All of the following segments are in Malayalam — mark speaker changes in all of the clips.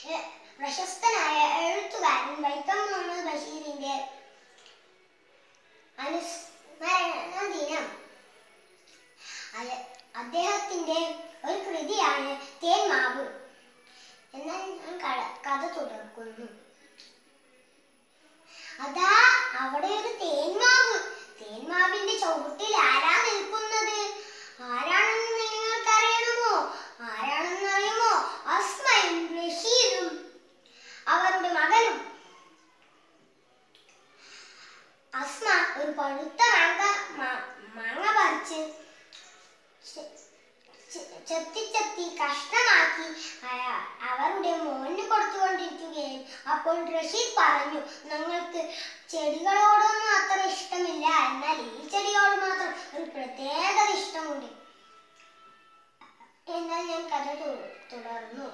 Speaker 1: എ- പ്രശസ്തനായ എഴുത്തുകാരൻ വൈക്കം മുഹമ്മദ് ബഷീറിന്റെ അനുസ്മരണ ദിനം അയ- അദ്ദേഹത്തിന്റെ ഒരു കൃതിയാണ് തേന്മാവ് എന്നാൽ ഞാൻ ക- കഥ തുടർക്കുന്നു അതാ അവിടെ ഒരു തേന്മാവ് തേന്മാവിന്റെ ചുവട്ടിൽ ആരാ നിൽക്കുന്നത് ആരാണെന്ന് നിങ്ങൾക്കറിയണമോ ആരാണെന്ന് അറിയുമോ അസ്മയും റഷീദും അവരുടെ മകനും അസ്മ ഒരു പഴുത്ത മാങ്ങ മാ- മാങ്ങ പറിച്ച് ചെ- ചെ- ചെത്തി ചെത്തി കഷ്ണമാക്കി അയ- അവരുടെ മോന് കൊടുത്തുകൊണ്ടിരിക്കുകയും അപ്പോൾ റഷീദ് പറഞ്ഞു ഞങ്ങൾക്ക് ചെടികളോടൊന്നും അത്ര ഇഷ്ടമില്ല എന്നാൽ ഈ ചെടിയോട് മാത്രം ഒരു പ്രത്യേക ഇഷ്ടമുണ്ട് എന്നാൽ ഞാൻ കഥ തു- തുടർന്നു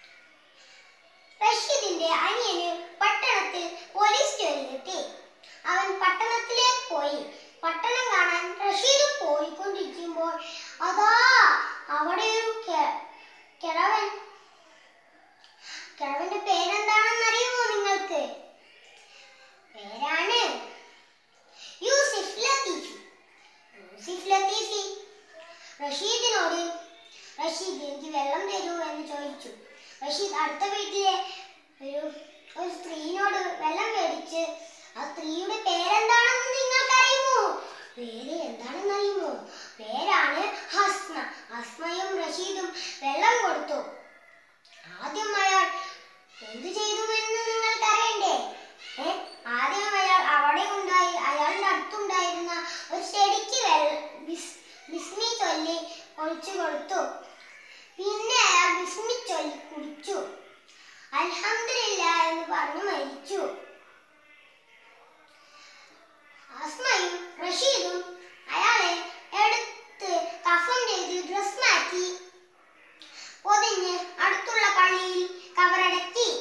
Speaker 1: റഷീദിന്റെ അനിയന് പട്ടണത്തിൽ പോലീസ് ജോലി കിട്ടി അവൻ പട്ടണത്തിലേക്ക് പോയി പട്ടണം കാണാൻ റഷീദ് പോയിക്കൊണ്ടിരിക്കുമ്പോൾ അതാ അവിടെ ഒരു കെ- കിഴവൻ കിഴവന്റെ പേരെന്താണെന്ന് അറിയുമോ നിങ്ങൾക്ക് പേരാണ് യൂസിഫ് ലത്തീഫി യൂസിഫ് ലത്തീഫി റഷീദിനോട് റഷീദ് എനിക്ക് വെള്ളം തരൂ എന്ന് ചോദിച്ചു റഷീദ് അടുത്ത വീട്ടിലെ ഒരു ഒരു സ്ത്രീനോട് വെള്ളം മേടിച്ച് ആ സ്ത്രീയുടെ പേരെന്താണെന്ന് നിങ്ങൾക്കറിയുമോ പേര് എന്താണെന്ന് അറിയുമോ പേരാണ് ഹസ്മ ഹസ്മയും റഷീദും വെള്ളം കൊടുത്തു ആദ്യം അയാൾ എന്തു ചെയ്തു എന്ന് നിങ്ങൾക്കറിയണ്ടേ ഏ ആദ്യം അയാൾ അവിടെ ഉണ്ടായി അയാളുടെ അടുത്തുണ്ടായിരുന്ന ഒരു ചെടിക്ക് വെള്ള- ബിസ്- ബിസ്മി ചൊല്ലി ഒഴിച്ചു കൊടുത്തു പിന്നെ അയാൾ ബിസ്മി ചൊല്ലി കുടിച്ചു അൽഹംദുലില്ല എന്ന് പറഞ്ഞു മരിച്ചു അസ്മയും റഷീദും അയാളെ എടുത്ത് കഫൻ ചെയ്ത് ഡ്രസ് മാറ്റി പൊതിഞ്ഞ് അടുത്തുള്ള പള്ളിയിൽ കബറടക്കി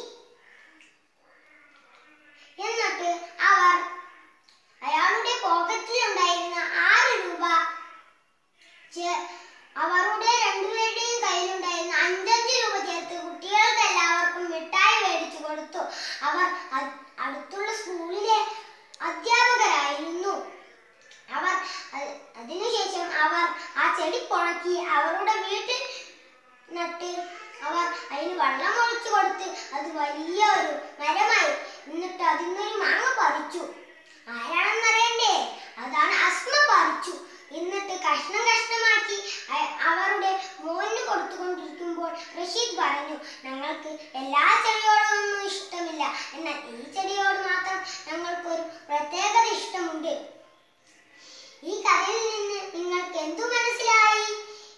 Speaker 1: എന്നിട്ട് അവർ അയാളുടെ പോക്കറ്റിൽ ഉണ്ടായിരുന്ന ആറ് രൂപ ചെ- അവരുടെ രണ്ടുപേരുടെയും കയ്യിലുണ്ടായിരുന്ന അഞ്ചഞ്ച് രൂപ ചേർത്ത് കുട്ടികൾക്ക് എല്ലാവർക്കും മിഠായി മേടിച്ചു കൊടുത്തു അവർ അ- അടുത്തുള്ള സ്കൂളിലെ അധ്യാപകരായിരുന്നു അവർ അ- അതിനുശേഷം അവർ ആ ചെടി പുണക്കി അവരുടെ വീട്ടിൽ നട്ട് അവർ അതിന് വെള്ളം ഒഴിച്ചു കൊടുത്ത് അത് വലിയ ഒരു മരമായി എന്നിട്ട് അതിൽ നിന്നൊരു മാങ്ങ പറിച്ചു ആരാണെന്നറിയണ്ടേ അതാണ് അസ്മ പറിച്ചു എന്നിട്ട് കഷ്ണം കഷ്ണമാക്കി അ- അവരുടെ മോന് കൊടുത്തുകൊണ്ടിരിക്കുമ്പോൾ റഷീദ് പറഞ്ഞു ഞങ്ങൾക്ക് എല്ലാ ചെടിയോടൊന്നും ഇഷ്ടമില്ല എന്നാൽ ഈ ചെടിയോട് മാത്രം ഞങ്ങൾക്കൊരു പ്രത്യേകത ഇഷ്ടമുണ്ട് ഈ കഥയിൽ നിന്ന് നിങ്ങൾക്ക് എന്തു മനസ്സിലായി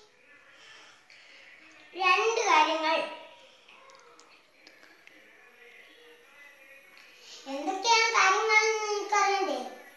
Speaker 1: രണ്ട് കാര്യങ്ങൾ എന്തൊക്കെയാണ് കാര്യങ്ങൾ എന്ന് നിങ്ങൾക്കറിയണ്ടേ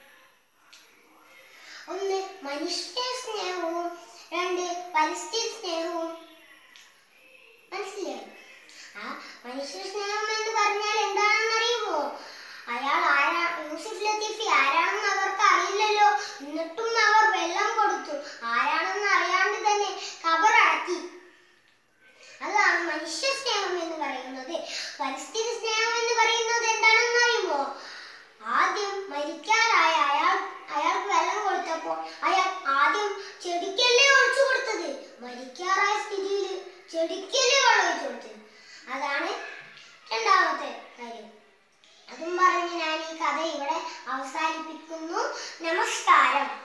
Speaker 1: ഒന്ന് മനുഷ്യ സ്നേഹവും രണ്ട് പരിസ്ഥിതി സ്നേഹവും മനസ്സിലായി ആ മനുഷ്യ സ്നേഹം എന്ന് പറഞ്ഞാൽ എന്താണെന്ന് അറിയുമോ അയാൾ ആരാ യൂസിഫ് ലത്തീഫി ആരാണെന്ന് അവർക്ക് അറിയില്ലല്ലോ എന്നിട്ടും അവർ വെള്ളം കൊടുത്തു ആരാണെന്ന് അറിയാണ്ട് തന്നെ കബറടക്കി അതാണ് മനുഷ്യ സ്നേഹം എന്ന് പറയുന്നത് പരിസ്ഥിതി സ്നേഹം എന്ന് പറയുന്നത് എന്താണെന്ന് അറിയുമോ ആദ്യം മരിക്കാറായ അയാൾ അയാൾക്ക് വെള്ളം കൊടുത്തപ്പോൾ അയാൾ ആദ്യം ചെടിക്കല്ലേ ഒഴിച്ചു കൊടുത്തത് മരിക്കാറായ സ്ഥിതിയിൽ ചെടിക്കല്ലേ വെള്ളം ഒഴിച്ചു കൊടുത്തത് അതാണ് രണ്ടാമത്തെ കാര്യം അതും പറഞ്ഞ് ഞാൻ ഈ കഥ ഇവിടെ അവസാനിപ്പിക്കുന്നു നമസ്കാരം